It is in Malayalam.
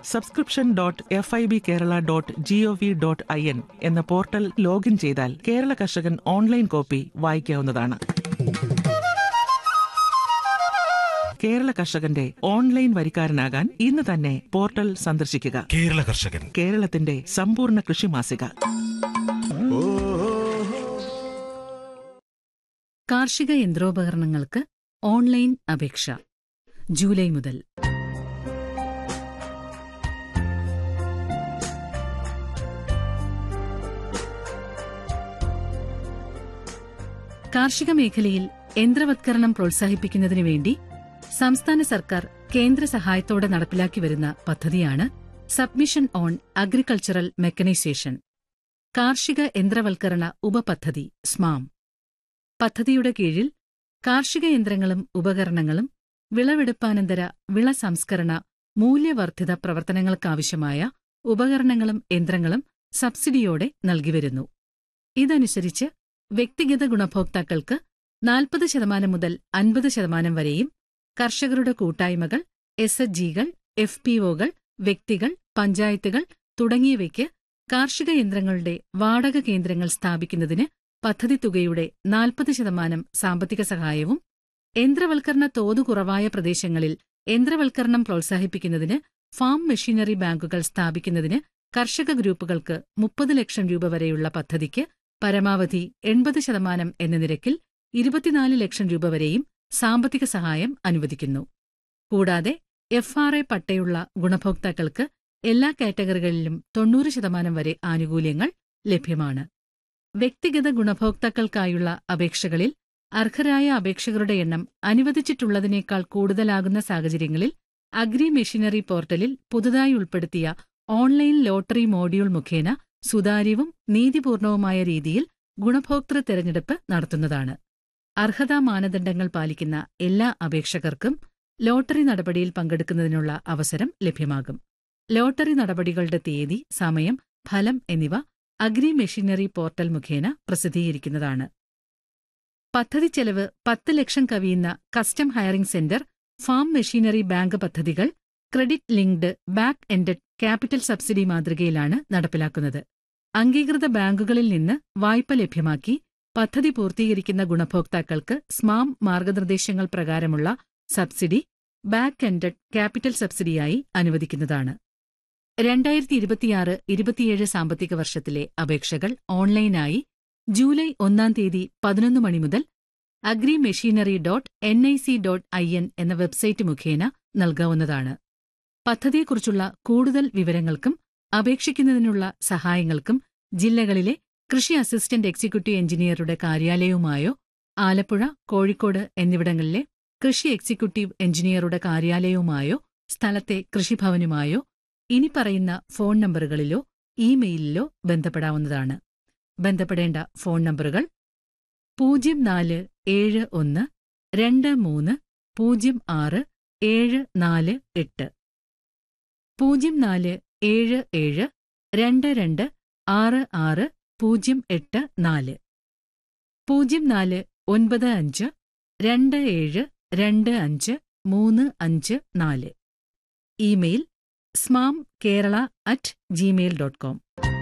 subscription dot F I B Kerala dot G O V dot I N എന്ന പോർട്ടൽ ലോഗിൻ ചെയ്താൽ കേരള കർഷകൻ ഓൺലൈൻ കോപ്പി വായിക്കാവുന്നതാണ് കേരള കർഷകന്റെ ഓൺലൈൻ വരിക്കാരനാകാൻ ഇന്ന് തന്നെ പോർട്ടൽ സന്ദർശിക്കുക കേരള കർഷകൻ കേരളത്തിന്റെ സമ്പൂർണ്ണ കൃഷി മാസിക കാർഷിക യന്ത്രോപകരണങ്ങൾക്ക് ഓൺലൈൻ അപേക്ഷ ജൂലൈ മുതൽ കാർഷിക മേഖലയിൽ യന്ത്രവത്കരണം പ്രോത്സാഹിപ്പിക്കുന്നതിനു വേണ്ടി സംസ്ഥാന സർക്കാർ കേന്ദ്ര സഹായത്തോടെ നടപ്പിലാക്കി വരുന്ന പദ്ധതിയാണ് സബ്മിഷൻ ഓൺ അഗ്രികൾച്ചറൽ മെക്കനൈസേഷൻ കാർഷിക യന്ത്രവൽക്കരണ ഉപപദ്ധതി സ്മാം പദ്ധതിയുടെ കീഴിൽ കാർഷിക യന്ത്രങ്ങളും ഉപകരണങ്ങളും വിളവെടുപ്പാനന്തര വിള സംസ്കരണ മൂല്യവർദ്ധിത പ്രവർത്തനങ്ങൾക്കാവശ്യമായ ഉപകരണങ്ങളും യന്ത്രങ്ങളും സബ്സിഡിയോടെ നൽകിവരുന്നു ഇതനുസരിച്ച് വ്യക്തിഗത ഗുണഭോക്താക്കൾക്ക് നാൽപ്പത് ശതമാനം മുതൽ അൻപത് ശതമാനം വരെയും കർഷകരുടെ കൂട്ടായ്മകൾ എസ് എച്ച് ജികൾ എഫ് പി ഒകൾ വ്യക്തികൾ പഞ്ചായത്തുകൾ തുടങ്ങിയവയ്ക്ക് കാർഷിക യന്ത്രങ്ങളുടെ വാടക കേന്ദ്രങ്ങൾ സ്ഥാപിക്കുന്നതിന് പദ്ധതി തുകയുടെ നാൽപ്പത് ശതമാനം സാമ്പത്തിക സഹായവും യന്ത്രവൽക്കരണ തോത് കുറവായ പ്രദേശങ്ങളിൽ യന്ത്രവൽക്കരണം പ്രോത്സാഹിപ്പിക്കുന്നതിന് ഫാം മെഷീനറി ബാങ്കുകൾ സ്ഥാപിക്കുന്നതിന് കർഷക ഗ്രൂപ്പുകൾക്ക് മുപ്പത് ലക്ഷം രൂപ വരെയുള്ള പദ്ധതിക്ക് പരമാവധി എൺപത് ശതമാനം എന്ന നിരക്കിൽ ഇരുപത്തിനാല് ലക്ഷം രൂപ വരെയും സാമ്പത്തിക സഹായം അനുവദിക്കുന്നു കൂടാതെ എഫ് ആർ എ പട്ടയുള്ള ഗുണഭോക്താക്കൾക്ക് എല്ലാ കാറ്റഗറികളിലും തൊണ്ണൂറ് ശതമാനം വരെ ആനുകൂല്യങ്ങൾ ലഭ്യമാണ് വ്യക്തിഗത ഗുണഭോക്താക്കൾക്കായുള്ള അപേക്ഷകളിൽ അർഹരായ അപേക്ഷകരുടെ എണ്ണം അനുവദിച്ചിട്ടുള്ളതിനേക്കാൾ കൂടുതലാകുന്ന സാഹചര്യങ്ങളിൽ അഗ്രി മെഷീനറി പോർട്ടലിൽ പുതുതായി ഉൾപ്പെടുത്തിയ ഓൺലൈൻ ലോട്ടറി മോഡ്യൂൾ മുഖേന സുതാര്യവും നീതിപൂർണവുമായ രീതിയിൽ ഗുണഭോക്തൃ തെരഞ്ഞെടുപ്പ് നടത്തുന്നതാണ് അർഹതാ മാനദണ്ഡങ്ങൾ പാലിക്കുന്ന എല്ലാ അപേക്ഷകർക്കും ലോട്ടറി നടപടിയിൽ പങ്കെടുക്കുന്നതിനുള്ള അവസരം ലഭ്യമാകും ലോട്ടറി നടപടികളുടെ തീയതി സമയം ഫലം എന്നിവ അഗ്രി മെഷീനറി പോർട്ടൽ മുഖേന പ്രസിദ്ധീകരിക്കുന്നതാണ് പദ്ധതി ചെലവ് പത്ത് ലക്ഷം കവിയുന്ന custom hiring centre farm machinery bank പദ്ധതികൾ credit linked back ended capital subsidy മാതൃകയിലാണ് നടപ്പിലാക്കുന്നത് അംഗീകൃത ബാങ്കുകളിൽ നിന്ന് വായ്പ ലഭ്യമാക്കി പദ്ധതി പൂർത്തീകരിക്കുന്ന ഗുണഭോക്താക്കൾക്ക് സ്മാം മാർഗനിർദ്ദേശങ്ങൾ പ്രകാരമുള്ള സബ്സിഡി ബാക്ക് എൻഡഡ് ക്യാപിറ്റൽ സബ്സിഡിയായി അനുവദിക്കുന്നതാണ് രണ്ടായിരത്തി ഇരുപത്തിയാറ് ഇരുപത്തിയേഴ് സാമ്പത്തിക വർഷത്തിലെ അപേക്ഷകൾ ഓൺലൈനായി ജൂലൈ ഒന്നാം തീയതി പതിനൊന്ന് മണി മുതൽ agri machinery dot N I C dot I N എന്ന വെബ്സൈറ്റ് മുഖേന നൽകാവുന്നതാണ് പദ്ധതിയെക്കുറിച്ചുള്ള കൂടുതൽ വിവരങ്ങൾക്കും അപേക്ഷിക്കുന്നതിനുള്ള സഹായങ്ങൾക്കും ജില്ലകളിലെ കൃഷി അസിസ്റ്റന്റ് എക്സിക്യൂട്ടീവ് എഞ്ചിനീയറുടെ കാര്യാലയവുമായോ ആലപ്പുഴ കോഴിക്കോട് എന്നിവിടങ്ങളിലെ കൃഷി എക്സിക്യൂട്ടീവ് എഞ്ചിനീയറുടെ കാര്യാലയവുമായോ സ്ഥലത്തെ കൃഷിഭവനുമായോ ഇനി പറയുന്ന ഫോൺ നമ്പറുകളിലോ ഇമെയിലിലോ ബന്ധപ്പെടാവുന്നതാണ് ബന്ധപ്പെടേണ്ട ഫോൺ നമ്പറുകൾ പൂജ്യം നാല് ഏഴ് ഒന്ന് രണ്ട് മൂന്ന് പൂജ്യം ആറ് ഏഴ് നാല് എട്ട് പൂജ്യം നാല് ഏഴ് ഏഴ് രണ്ട് രണ്ട് ആറ് ആറ് പൂജ്യം എട്ട് നാല് പൂജ്യം നാല് ഒൻപത് അഞ്ച് രണ്ട് ഏഴ് രണ്ട് അഞ്ച് മൂന്ന് അഞ്ച് നാല് email SMAM Kerala at Gmail dot com